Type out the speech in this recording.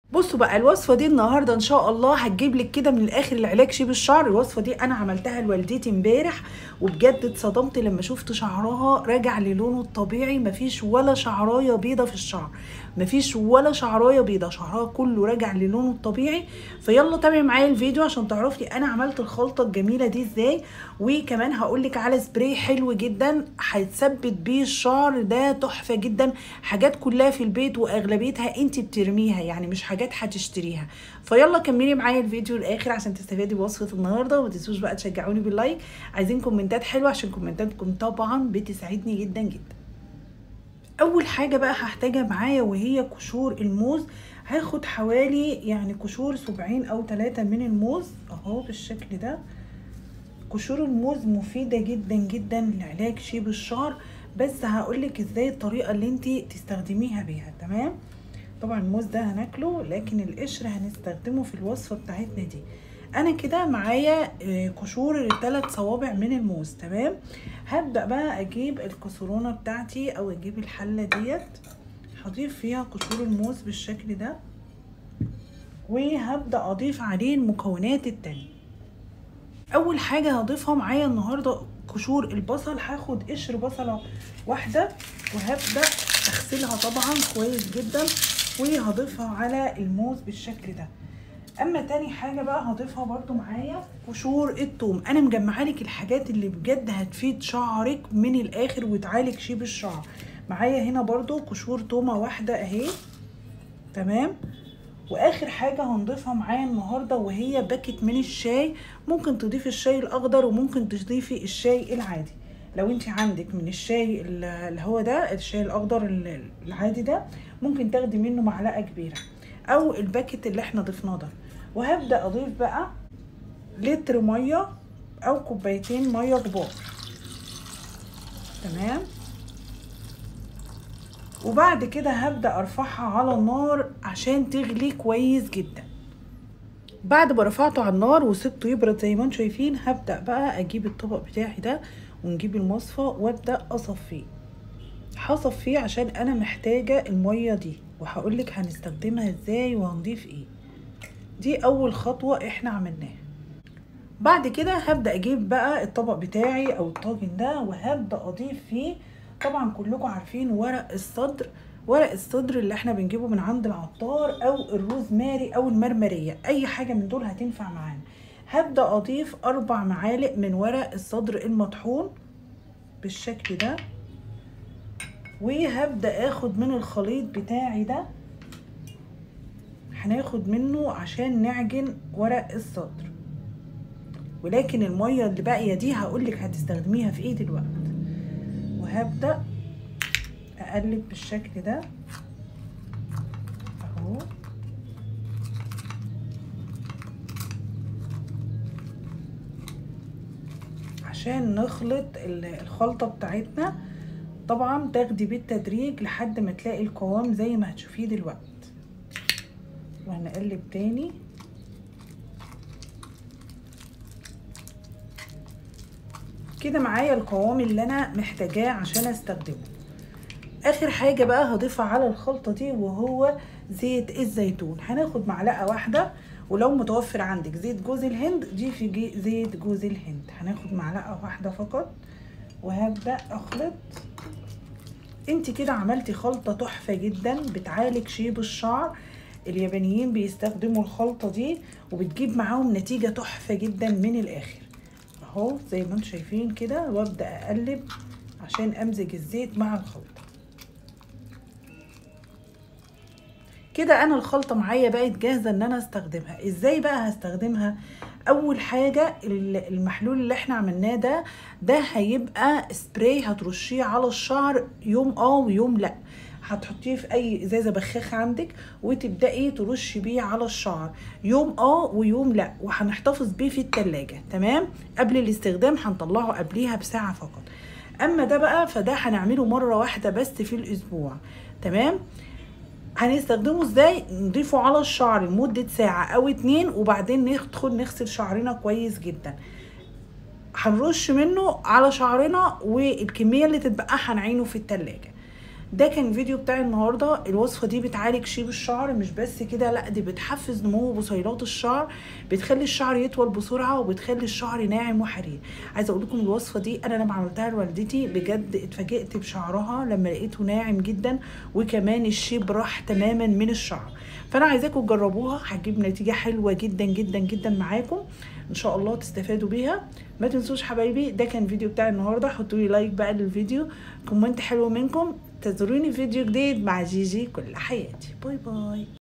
بصوا بقى الوصفه دي النهارده ان شاء الله هتجيب لك كده من الاخر العلاج شيب الشعر الوصفه دي انا عملتها لوالدتي امبارح وبجد اتصدمت لما شفت شعرها راجع للونه الطبيعي مفيش ولا شعرايه بيضه في الشعر مفيش ولا شعرايه بيضه شعرها كله راجع للونه الطبيعي فيلا تابعي معايا الفيديو عشان تعرفي انا عملت الخلطه الجميله دي ازاي وكمان هقول لك على سبراي حلو جدا هيتثبت بيه الشعر ده تحفه جدا حاجات كلها في البيت واغلبيتها انت بترميها يعني مش حاجات هتشتريها فيلا كملي معايا الفيديو الاخر عشان تستفادي بوصفه النهارده وما تنسوش بقى تشجعوني باللايك عايزين كومنتات حلوه عشان كومنتاتكم طبعا بتسعدني جدا جدا اول حاجه بقى هحتاجها معايا وهي قشور الموز هاخد حوالي يعني قشور سبعين او ثلاثة من الموز اهو بالشكل ده قشور الموز مفيدة جدا جدا لعلاج شيب الشعر بس هقولك ازاي الطريقة اللي انتي تستخدميها بيها تمام طبعا الموز ده هناكله لكن القشر هنستخدمه في الوصفة بتاعتنا دي انا كده معايا قشور ثلاث صوابع من الموز تمام هبدا بقى اجيب الكسرونه بتاعتي او اجيب الحله ديت هضيف فيها قشور الموز بالشكل ده وهبدا اضيف عليه المكونات التانية اول حاجه هضيفها معايا النهارده قشور البصل هاخد قشر بصله واحده وهبدا اغسلها طبعا كويس جدا وهضيفها على الموز بالشكل ده اما تاني حاجه بقى هضيفها برده معايا قشور الثوم انا مجمعه لك الحاجات اللي بجد هتفيد شعرك من الاخر وتعالج شيب الشعر معايا هنا برده قشور تومه واحده اهي تمام واخر حاجه هنضيفها معايا النهارده وهي باكت من الشاي ممكن تضيفي الشاي الاخضر وممكن تضيفي الشاي العادي لو انت عندك من الشاي اللي هو ده الشاي الاخضر العادي ده ممكن تاخدي منه معلقه كبيره او الباكت اللي احنا ضفناه ده وهبدا اضيف بقى لتر ميه او كوبايتين ميه كبار تمام وبعد كده هبدا ارفعها على النار عشان تغلي كويس جدا بعد ما رفعته على النار وسبته يبرد زي ما انتم شايفين هبدا بقى اجيب الطبق بتاعي ده ونجيب المصفى وابدا اصفيه هصفيه عشان انا محتاجه الميه دي وهقولك هنستخدمها ازاي وهنضيف ايه دي اول خطوه احنا عملناها بعد كده هبدا اجيب بقى الطبق بتاعي او الطاجن ده وهبدا اضيف فيه طبعا كلكم عارفين ورق الصدر ورق الصدر اللي احنا بنجيبه من عند العطار او الروزماري او المرمريه اي حاجه من دول هتنفع معانا هبدا اضيف اربع معالق من ورق الصدر المطحون بالشكل ده وهبدا اخد من الخليط بتاعي ده هناخد منه عشان نعجن ورق الصدر ولكن الميه اللي باقيه دي هقولك هتستخدميها في ايه دلوقتي وهبدا اقلب بالشكل ده اهو عشان نخلط الخلطه بتاعتنا طبعا تاخدي بالتدريج لحد ما تلاقي القوام زي ما هتشوفيه دلوقتي وهنقلب تاني كده معايا القوام اللي انا محتاجاه عشان استخدمه اخر حاجه بقى هضيفها على الخلطه دي وهو زيت الزيتون هناخد معلقه واحده ولو متوفر عندك زيت جوز الهند ضيفي زيت جوز الهند هناخد معلقه واحده فقط وهبدا اخلط انت كده عملتي خلطه تحفه جدا بتعالج شيب الشعر اليابانيين بيستخدموا الخلطه دي وبتجيب معاهم نتيجه تحفه جدا من الاخر اهو زي ما انتم شايفين كده وابدا اقلب عشان امزج الزيت مع الخلطه كده انا الخلطه معايا بقت جاهزه ان انا استخدمها ازاي بقى هستخدمها اول حاجه المحلول اللي احنا عملناه ده ده هيبقى سبراي هترشيه على الشعر يوم اه ويوم لا هتحطيه في اي ازازه بخاخه عندك وتبداي ترشي بيه على الشعر يوم اه ويوم لا وهنحتفظ بيه في التلاجة تمام قبل الاستخدام هنطلعه قبليها بساعه فقط اما ده بقى فده هنعمله مره واحده بس في الاسبوع تمام هنستخدمه ازاي نضيفه على الشعر لمدة ساعة او اتنين وبعدين ندخل نغسل شعرنا كويس جدا هنرش منه على شعرنا والكمية اللي تتبقى هنعينه في التلاجة ده كان فيديو بتاع النهارده الوصفه دي بتعالج شيب الشعر مش بس كده لا دي بتحفز نمو بصيلات الشعر بتخلي الشعر يطول بسرعه وبتخلي الشعر ناعم وحرير عايزه اقول لكم الوصفه دي انا لما عملتها لوالدتي بجد اتفاجئت بشعرها لما لقيته ناعم جدا وكمان الشيب راح تماما من الشعر فانا عايزاكم تجربوها هتجيب نتيجه حلوه جدا جدا جدا معاكم ان شاء الله تستفادوا بيها ما تنسوش حبايبي ده كان فيديو بتاع النهارده حطوا لي لايك بقى للفيديو كومنت حلو منكم تزوروني فيديو جديد مع جيجي كل حياتي باي باي